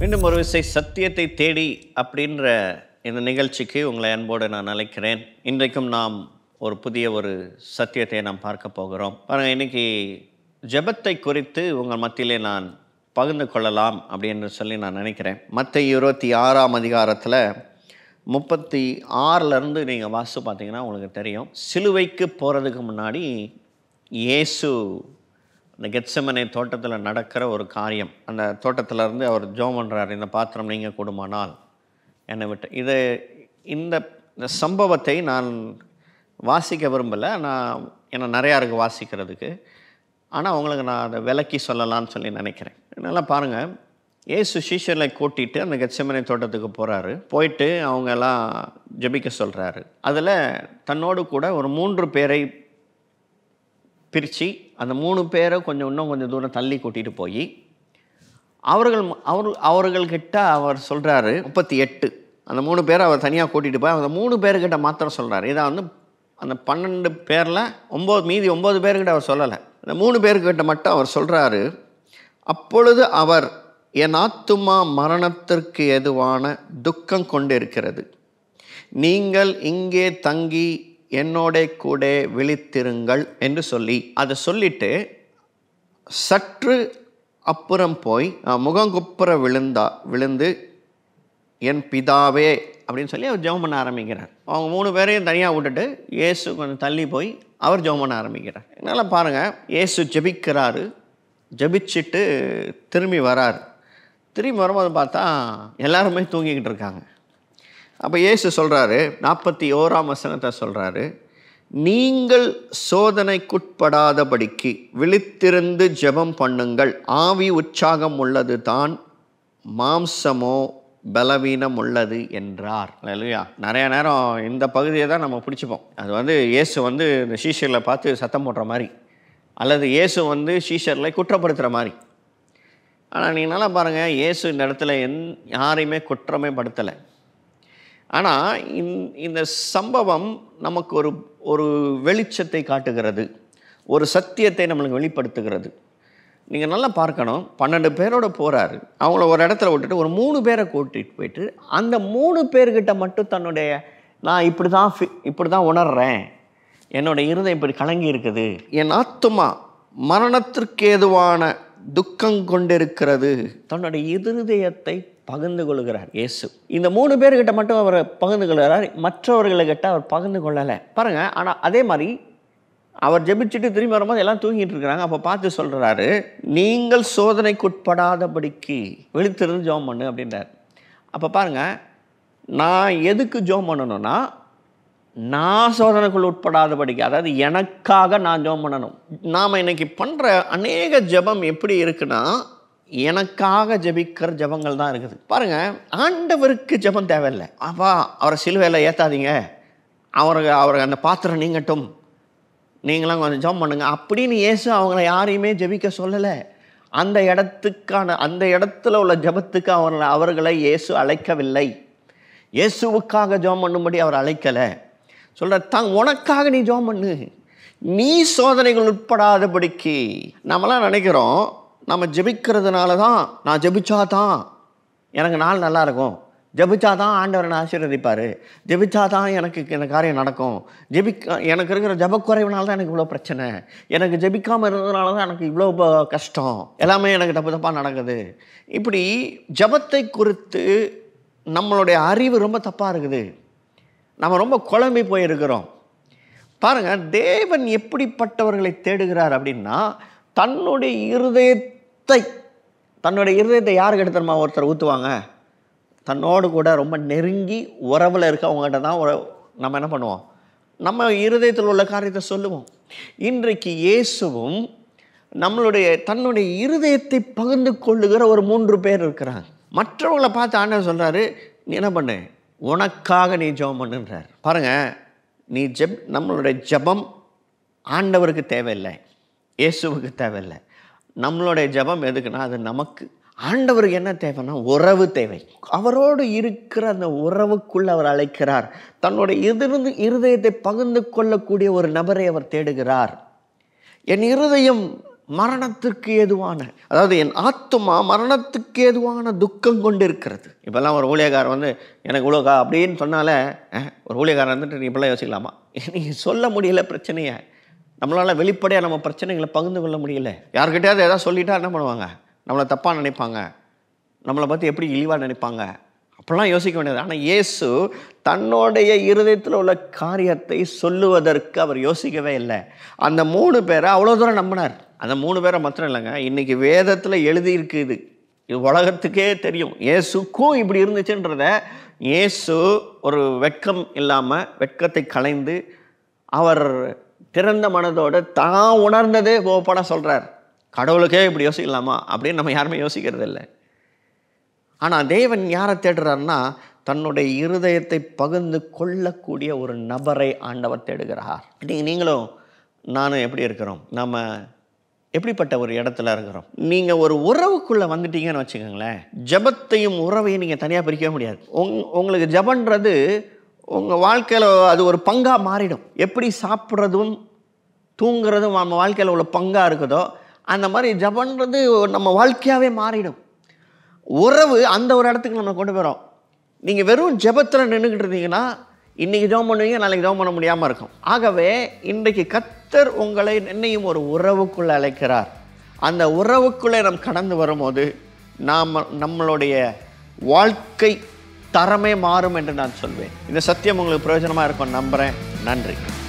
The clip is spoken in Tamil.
மீண்டும் ஒரு விசை சத்தியத்தை தேடி அப்படின்ற இந்த நிகழ்ச்சிக்கு உங்களை அன்போடு நான் அழைக்கிறேன் இன்றைக்கும் நாம் ஒரு புதிய ஒரு சத்தியத்தை நாம் பார்க்க போகிறோம் பாருங்க இன்னைக்கு ஜெபத்தை குறித்து உங்கள் மத்தியிலே நான் பகிர்ந்து கொள்ளலாம் அப்படின்னு சொல்லி நான் நினைக்கிறேன் மற்ற இருபத்தி ஆறாம் அதிகாரத்தில் முப்பத்தி ஆறிலிருந்து நீங்கள் வாசி பார்த்தீங்கன்னா உங்களுக்கு தெரியும் சிலுவைக்கு போகிறதுக்கு முன்னாடி இயேசு அந்த கெட்சமனை தோட்டத்தில் நடக்கிற ஒரு காரியம் அந்த தோட்டத்துல இருந்து அவர் ஜோம் பண்ணுறார் இந்த பாத்திரம் நீங்கள் கொடுமானால் என்னை விட்டு இது இந்த இந்த சம்பவத்தை நான் வாசிக்க விரும்பலை நான் ஏன்னா நிறையா இருக்குது வாசிக்கிறதுக்கு ஆனால் உங்களுக்கு நான் அதை விலக்கி சொல்லலாம்னு சொல்லி நினைக்கிறேன் நல்லா பாருங்கள் ஏசு சீஷர்களை கூட்டிட்டு அந்த கெட்சமனை தோட்டத்துக்கு போகிறாரு போயிட்டு அவங்க எல்லாம் ஜெபிக்க சொல்கிறாரு அதில் தன்னோடு கூட ஒரு மூன்று பேரை பிரித்து அந்த மூணு பேரை கொஞ்சம் இன்னும் கொஞ்சம் தூரம் தள்ளி கூட்டிகிட்டு போய் அவர்கள் அவர் அவர்கள்கிட்ட அவர் சொல்கிறாரு முப்பத்தி எட்டு அந்த மூணு பேரை அவர் தனியாக கூட்டிகிட்டு போய் அந்த மூணு பேர்கிட்ட மாத்திரம் சொல்கிறாரு இதை வந்து அந்த பன்னெண்டு பேரில் ஒம்பது மீதி ஒம்பது பேர்கிட்ட அவர் சொல்லலை இந்த மூணு பேர்கிட்ட மட்டும் அவர் சொல்கிறாரு அப்பொழுது அவர் என் ஆத்துமா மரணத்திற்கு எதுவான துக்கம் கொண்டிருக்கிறது நீங்கள் இங்கே தங்கி என்னோட கூட விழித்திருங்கள் என்று சொல்லி அதை சொல்லிட்டு சற்று அப்புறம் போய் அஹ், முகங்குப்புற விழுந்தா விழுந்து என் பிதாவே அப்படின்னு சொல்லி அவர் ஜெபம் பண்ண ஆரம்பிக்கிறார் அவங்க மூணு பேரையும் தனியாக விட்டுட்டு இயேசு கொஞ்சம் தள்ளி போய் அவர் ஜெபம் பண்ண ஆரம்பிக்கிறார் என்னால் பாருங்கள் இயேசு ஜெபிக்கிறாரு ஜெபிச்சுட்டு திரும்பி வராரு திரும்பி வரும்போது பார்த்தா எல்லாருமே தூங்கிக்கிட்டு இருக்காங்க அப்போ இயேசு சொல்கிறாரு நாற்பத்தி ஓராம் வசனத்தை சொல்கிறாரு நீங்கள் சோதனைக்குட்படாதபடிக்கு விழித்திருந்து ஜெபம் பண்ணுங்கள் ஆவி உற்சாகம் உள்ளது தான் மாம்சமோ பலவீனம் உள்ளது என்றார் இல்லையா நிறைய நேரம் இந்த பகுதியை தான் நம்ம பிடிச்சிப்போம் அது வந்து இயேசு வந்து இந்த சீஷர்களை பார்த்து சத்தம் போடுற மாதிரி அல்லது இயேசு வந்து சீஷர்களை குற்றப்படுத்துகிற மாதிரி ஆனால் நீங்கள் நல்லா பாருங்கள் இயேசு இந்த இடத்துல எந் யாரையுமே குற்றமே படுத்தலை ஆனால் இந்த சம்பவம் நமக்கு ஒரு ஒரு வெளிச்சத்தை காட்டுகிறது ஒரு சத்தியத்தை நம்மளுக்கு வெளிப்படுத்துகிறது நீங்கள் நல்லா பார்க்கணும் பன்னெண்டு பேரோட போகிறாரு அவங்கள ஒரு இடத்துல விட்டுட்டு ஒரு மூணு பேரை கூட்டிகிட்டு போயிட்டு அந்த மூணு பேர்கிட்ட மட்டும் தன்னுடைய நான் இப்படி தான் ஃபி இப்படி தான் உணர்றேன் என்னோட இருதயம் இப்படி கலங்கி இருக்குது என் ஆத்துமா மரணத்திற்கு ஏதுவான துக்கம் கொண்டிருக்கிறது தன்னுடைய இருதயத்தை பகிர்ந்து கொள்கிறார் இயேசு இந்த மூணு பேர்கிட்ட மட்டும் அவர் பகிர்ந்து கொள்கிறார் மற்றவர்களுக்கிட்ட அவர் பகிர்ந்து கொள்ளலை பாருங்க ஆனால் அதே மாதிரி அவர் ஜெபிச்சுட்டு திரும்பி வரும்போது எல்லாம் தூங்கிட்டு இருக்கிறாங்க அப்போ பார்த்து சொல்கிறாரு நீங்கள் சோதனைக்குட்படாதபடிக்கு விழித்திருந்து ஜெபம் பண்ணு அப்படின்றார் அப்போ பாருங்க நான் எதுக்கு ஜெபம் பண்ணணும்னா நான் சோதனைக்குள் உட்படாதபடிக்கு அதாவது எனக்காக நான் ஜெபம் பண்ணணும் நாம் இன்னைக்கு பண்ணுற அநேக ஜெபம் எப்படி இருக்குன்னா எனக்காக ஜெபிக்கிற ஜெபங்கள் தான் இருக்குது பாருங்க ஆண்டவருக்கு ஜெபம் தேவையில்லை அப்பா அவரை சிலுவையில் ஏற்றாதீங்க அவருக்கு அவருக்கு அந்த பாத்திரம் நீங்கட்டும் நீங்களாம் கொஞ்சம் ஜெபம் பண்ணுங்க அப்படின்னு இயேசு அவங்கள யாரையுமே ஜெபிக்க சொல்லலை அந்த இடத்துக்கான அந்த இடத்துல உள்ள ஜெபத்துக்கு அவர்களை அவர்களை இயேசு அழைக்கவில்லை இயேசுவுக்காக ஜெபம் பண்ணும்படி அவர் அழைக்கலை சொல்ற தான் உனக்காக நீ ஜெபம் பண்ணு நீ சோதனைகள் உட்படாதபடிக்கு நம்மளாம் நினைக்கிறோம் நம்ம ஜெபிக்கிறதுனால தான் நான் ஜெபிச்சா தான் எனக்கு நாள் நல்லா இருக்கும் ஜெபிச்சா தான் ஆண்டவர் என்னை ஆசீர்வதிப்பார் ஜெபிச்சா தான் எனக்கு இந்த காரியம் நடக்கும் ஜெபிக்க எனக்கு இருக்கிற ஜெபக்குறைவுனால தான் எனக்கு இவ்வளோ பிரச்சனை எனக்கு ஜெபிக்காமல் இருந்ததுனால தான் எனக்கு இவ்வளோ ப- கஷ்டம் எல்லாமே எனக்கு தப்பு தப்பாக நடக்குது இப்படி ஜெபத்தை குறித்து நம்மளுடைய அறிவு ரொம்ப தப்பாக இருக்குது நம்ம ரொம்ப குழம்பி போயிருக்கிறோம் பாருங்க தேவன் எப்படிப்பட்டவர்களை தேடுகிறார் அப்படின்னா தன்னுடைய இருதயத்தை தன்னுடைய இருதயத்தை யாருக்கு எடுத்துமா ஒருத்தர் ஊற்றுவாங்க தன்னோடு கூட ரொம்ப நெருங்கி உறவில் இருக்கவங்ககிட்ட தான் உற- நம்ம என்ன பண்ணுவோம் நம்ம இருதயத்தில் உள்ள காரியத்தை சொல்லுவோம் இன்றைக்கு இயேசுவும் நம்மளுடைய தன்னுடைய இருதயத்தை பகிர்ந்து கொள்ளுகிற ஒரு மூன்று பேர் இருக்கிறாங்க மற்றவங்களை பார்த்து ஆண்டவர் சொல்கிறாரு நீ என்ன பண்ணு உனக்காக நீ ஜெபம் பண்ணுன்றார் பாருங்க நீ ஜெப் நம்மளுடைய ஜெபம் ஆண்டவருக்கு தேவையில்லை இயேசுவுக்கு தேவையில்லை நம்மளுடைய ஜெபம் எதுக்குன்னா அது நமக்கு ஆண்டவருக்கு என்ன தேவைன்னா உறவு தேவை அவரோடு இருக்கிற அந்த உறவுக்குள்ள அவர் அழைக்கிறார் தன்னுடைய எதிர்ந்து இருதயத்தை பகிர்ந்து கொள்ளக்கூடிய ஒரு நபரை அவர் தேடுகிறார் என் இருதயம் மரணத்துக்கு ஏதுவான அதாவது என் ஆத்துமா மரணத்துக்கு ஏதுவான துக்கம் கொண்டு இருக்கிறது இப்போல்லாம் ஒரு ஊழியக்காரர் வந்து எனக்கு இவ்வளோக்கா அப்படின்னு சொன்னாலே அஹ், ஒரு ஊழியக்காரர் வந்துட்டு நீ இப்படிலாம் யோசிக்கலாமா நீ சொல்ல முடியல பிரச்சனையை நம்மளால் வெளிப்படையாக நம்ம பிரச்சனைகளை பகிர்ந்து கொள்ள முடியல யார்கிட்டயாவது ஏதாவது சொல்லிட்டா என்ன பண்ணுவாங்க நம்மளை தப்பாக நினைப்பாங்க நம்மளை பற்றி எப்படி இழிவாக நினைப்பாங்க அப்படிலாம் யோசிக்க வேண்டியது ஆனால் இயேசு தன்னுடைய இருதயத்தில் உள்ள காரியத்தை சொல்லுவதற்கு அவர் யோசிக்கவே இல்லை அந்த மூணு பேரை அவ்வளோ தூரம் நம்பினார் அந்த மூணு பேரை மாத்திரம் இல்லைங்க இன்னைக்கு வேதத்தில் எழுதியிருக்கு இது இது உலகத்துக்கே தெரியும் இயேசுக்கும் இப்படி இருந்துச்சுன்றத இயேசு ஒரு வெட்கம் இல்லாமல் வெட்கத்தை களைந்து அவர் திறந்த மனதோட தான் உணர்ந்ததே ஓப்பனா சொல்கிறார் கடவுளுக்கே இப்படி யோசிக்கலாமா அப்படின்னு நம்ம யாருமே யோசிக்கிறது இல்லை ஆனால் தேவன் யாரை தேடுறாருன்னா தன்னுடைய இருதயத்தை பகிர்ந்து கொள்ளக்கூடிய ஒரு நபரை ஆண்டவர் தேடுகிறார் நீங்கள் நீங்களும் நானும் எப்படி இருக்கிறோம் நம்ம எப்படிப்பட்ட ஒரு இடத்துல இருக்கிறோம் நீங்கள் ஒரு உறவுக்குள்ளே வந்துட்டீங்கன்னு வச்சுக்கோங்களேன் ஜபத்தையும் உறவையும் நீங்கள் தனியாக பிரிக்கவே முடியாது உங் உங்களுக்கு ஜபன்றது உங்கள் வாழ்க்கையில் அது ஒரு பங்காக மாறிடும் எப்படி சாப்பிட்றதும் தூங்குறதும் நம்ம வாழ்க்கையில் உள்ள பங்காக இருக்குதோ அந்த மாதிரி ஜபன்றது நம்ம வாழ்க்கையாகவே மாறிடும் உறவு அந்த ஒரு இடத்துக்கு நம்ம கொண்டு போகிறோம் நீங்கள் வெறும் ஜெபத்தில் நின்றுக்கிட்டு இருந்தீங்கன்னா இன்றைக்கி ஜெபம் பண்ணுவீங்க நாளைக்கு ஜெபம் பண்ண முடியாமல் இருக்கும் ஆகவே இன்றைக்கு கத்தர் உங்களை என்னையும் ஒரு உறவுக்குள்ளே அழைக்கிறார் அந்த உறவுக்குள்ளே நாம் கடந்து வரும்போது நாம் நம்மளுடைய வாழ்க்கை தரமே மாறும் என்று நான் சொல்வேன் இந்த சத்தியம் உங்களுக்கு பிரயோஜனமாக இருக்கும் நம்புகிறேன் நன்றி